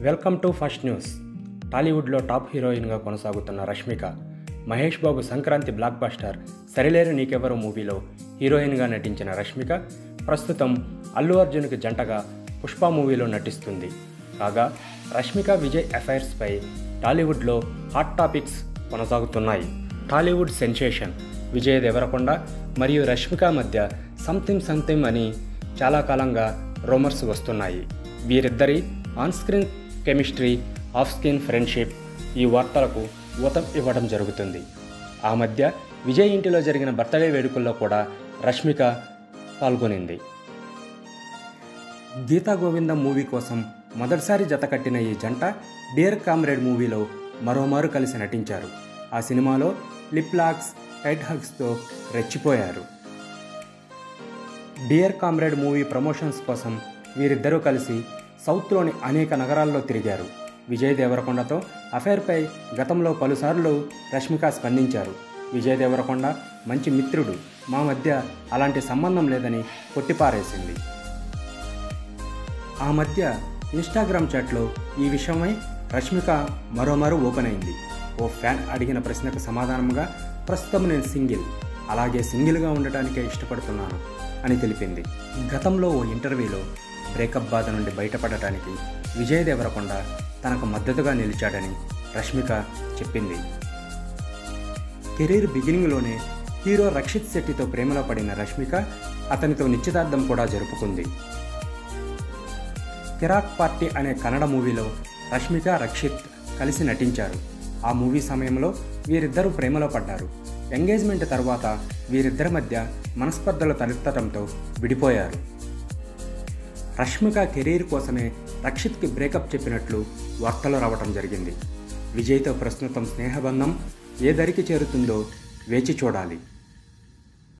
welcome to first news టాలీవుడ్లో top హీరోయిన్గా కొనసాగుతున్న రష్మిక మహేష్ బాబు సంక్రాంతి బ్లాక్ బస్టర్ సరిలేరు నీకెవరు మూవీలో హీరోయిన్గా నటించిన రష్మిక ప్రస్తుతం అల్లు అర్జున్కి జంటగా పుష్ప మూవీలో నటిస్తుంది కాగా రష్మిక విజయ్ అఫైర్స్పై టాలీవుడ్లో హాట్ టాపిక్స్ కొనసాగుతున్నాయి టాలీవుడ్ సెన్సేషన్ విజయ్ దేవరకొండ మరియు రష్మిక మధ్య సంథింగ్ సంథింగ్ అని చాలా కాలంగా రూమర్స్ వస్తున్నాయి వీరిద్దరి on screen chemistry off screen friendship ఈ వార్తలకు ఊతం ఇవ్వడం జరుగుతుంది ఆ మధ్య విజయ్ ఇంటిలో జరిగిన బర్త్డే వేడుకల్లో కూడా రష్మిక పాల్గొనింది గీతా గోవిందం మూవీ కోసం మొదటిసారి జత కట్టిన ఈ జంట డియర్ కామ్రేడ్ మూవీలో మరోమారు కలిసి నటించారు ఆ సినిమాలో లిప్ లాక్స్ టైట్ హగ్స్తో రెచ్చిపోయారు డియర్ కామ్రేడ్ మూవీ ప్రమోషన్స్ కోసం వీరిద్దరూ కలిసి సౌత్లోని అనేక నగరాల్లో తిరిగారు విజయ్ దేవరకొండతో అఫైర్పై గతంలో పలుసార్లు రష్మిక స్పందించారు విజయ్ దేవరకొండ మంచి మిత్రుడు మా మధ్య అలాంటి సంబంధం లేదని కొట్టిపారేసింది ఆ మధ్య ఇన్స్టాగ్రామ్ చాట్లో ఈ విషయమై రష్మిక మరోమారు ఓపెన్ అయింది ఓ ఫ్యాన్ అడిగిన ప్రశ్నకు సమాధానంగా ప్రస్తుతం నేను సింగిల్ అలాగే సింగిల్గా ఉండటానికే ఇష్టపడుతున్నాను అని తెలిపింది గతంలో ఓ ఇంటర్వ్యూలో బ్రేకప్ బాధ నుండి బయటపడటానికి విజయ్ దేవరకొండ తనకు మద్దతుగా నిలిచాడని రష్మిక చెప్పింది కెరీర్ బిగినింగ్లోనే హీరో రక్షిత్ శెట్టితో ప్రేమలో పడిన రష్మిక అతనితో నిశ్చితార్థం కూడా జరుపుకుంది కిరాక్ పార్టీ అనే కన్నడ మూవీలో రష్మిక రక్షిత్ కలిసి నటించారు ఆ మూవీ సమయంలో వీరిద్దరూ ప్రేమలో పడ్డారు ఎంగేజ్మెంట్ తర్వాత వీరిద్దరి మధ్య మనస్పర్ధలు తలెత్తడంతో విడిపోయారు రష్మిక కెరీర్ కోసమే రక్షిత్కి బ్రేకప్ చెప్పినట్లు వార్తలు రావటం జరిగింది విజయ్తో ప్రస్తుతం స్నేహబంధం ఏ దరికి చేరుతుందో వేచి చూడాలి